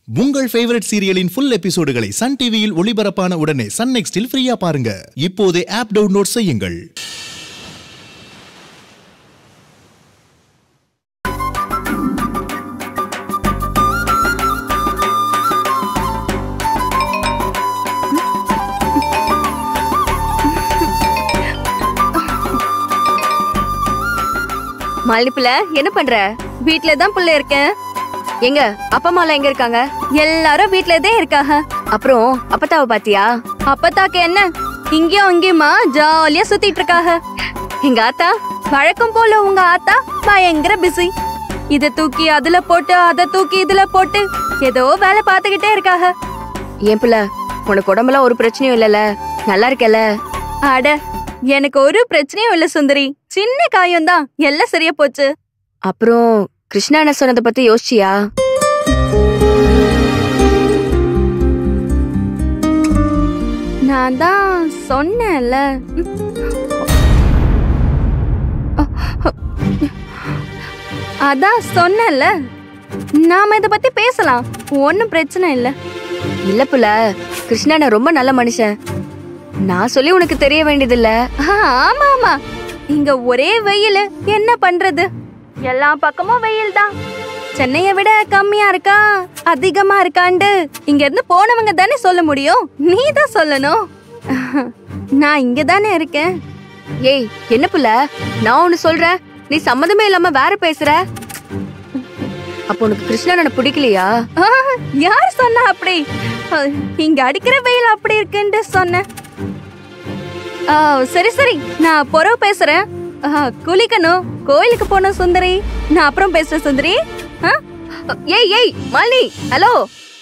உங்கள் ஃபேவரட் சீரியலின் ஃபுல் எபிசோடுகளை சன் டிவியில் ஒளிபரப்பான உடனே சன் நெக்ஸ்டில் ஃப்ரீயா பாருங்க இப்போதே ஆப் டவுன்லோட் செய்யுங்கள் மாலிப்புல என்ன பண்ற வீட்ல தான் புள்ள இருக்கேன் எங்க அப்பா அம்மா எங்க இருக்காங்க எல்லாரும் வீட்ல தான் இருக்காங்க அப்புறம் அப்பத்தாவை பாத்தியா அப்பத்தாக்கு என்ன இங்கேயும் அங்கேயுமா ஜாலியா சுத்திட்டு இருக்காங்க எங்க ஆத்தா வழக்கம் போல உங்க ஆத்தா பயங்கர பிஸி இத தூக்கி அதுல போட்டு அத தூக்கி இதுல போட்டு ஏதோ வேலை பார்த்துக்கிட்டே இருக்காங்க ஏன் பிள்ள உனக்கு உடம்புல ஒரு பிரச்சனையும் இல்லல நல்லா இருக்கல அட எனக்கு ஒரு பிரச்சனையும் இல்ல சுந்தரி சின்ன காயம் தான் எல்லாம் சரியா போச்சு அப்புறம் கிருஷ்ணா என்ன சொன்னதை பத்தி யோசிச்சியா நான் தான் சொன்னேன்ல அதான் சொன்னேன்ல நாம இத பத்தி பேசலாம் ஒன்னும் பிரச்சனை இல்ல இல்ல புல கிருஷ்ணா ரொம்ப நல்ல மனுஷன் நான் சொல்லி உனக்கு தெரிய வேண்டியதில்ல ஆமா ஆமா இங்க ஒரே வெயில் என்ன பண்றது எல்லா பக்கமும் வெயில் தான் சென்னைய விட கம்மியா இருக்கா அதிகமா இருக்காண்டு இங்க இருந்து போனவங்க தானே சொல்ல முடியும் நீ தான் சொல்லணும் நான் இங்க தானே இருக்கேன் ஏய் என்ன புள்ள நான் ஒன்னு சொல்றேன் நீ சம்மதமே இல்லாம வேற பேசுற அப்போ உனக்கு கிருஷ்ணனை பிடிக்கலையா யார் சொன்னா அப்படி அஹ், இங்க அடிக்கிற வெயில் அப்படி இருக்குன்னு சொன்னேன் ஆ, சரி சரி நான் பொறவு பேசுறேன் ஆ, குளிக்கணும் கோயிலுக்கு போகணும் சுந்தரி நான் அப்புறம் பேசுறேன் சுந்தரி ஆ? ஏய் ஏய் மாலினி ஹலோ